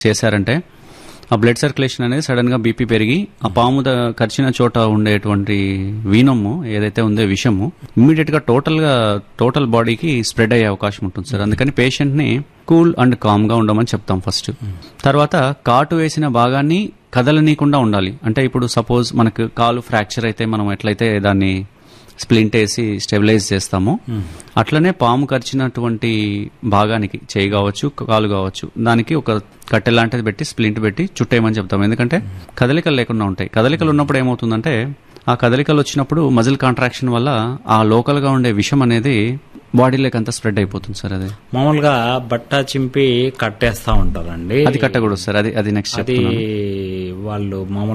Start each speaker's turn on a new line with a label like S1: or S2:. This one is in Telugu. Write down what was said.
S1: చేశారంటే ఆ బ్లడ్ సర్క్యులేషన్ అనేది సడన్ గా బీపీ పెరిగి ఆ పాము ద- కరిచిన చోట ఉండేటువంటి వీనము ఏదైతే ఉందో విషము ఇమ్మీడియట్ గా టోటల్ గా టోటల్ బాడీకి స్ప్రెడ్ అయ్యే అవకాశం ఉంటుంది సార్ అందుకని పేషెంట్ ని కూల్ అండ్ కామ్ గా ఉండమని చెప్తాం ఫస్ట్ తర్వాత కాటు వేసిన భాగాన్ని కదలనీయకుండా ఉండాలి అంటే ఇప్పుడు సపోజ్ మనకు కాలు ఫ్రాక్చర్ అయితే మనం ఎట్లయితే దాన్ని స్ప్లింట్ వేసి స్టెబిలైజ్ చేస్తాము అట్లనే పాము కరిచినటువంటి భాగానికి చేయి కావచ్చు కాలు కావచ్చు దానికి ఒక కట్టె లాంటిది పెట్టి స్ప్లింట్ పెట్టి చుట్టేయమని చెప్తాం ఎందుకంటే కదలికలు లేకుండా ఉంటాయి కదలికలు ఉన్నప్పుడు ఏమవుతుందంటే ఆ కదలికలు వచ్చినప్పుడు మజిల్ కాంట్రాక్షన్ వల్ల ఆ లోకల్ గా ఉండే విషం అనేది బాడీలోకి అంతా స్ప్రెడ్ అయిపోతుంది సార్ అది
S2: మామూలుగా బట్ట చింపి కట్టేస్తా ఉంటారండి
S1: అది కట్టకూడదు సార్ అది అది నెక్స్ట్
S2: అది వాళ్ళు మామూలు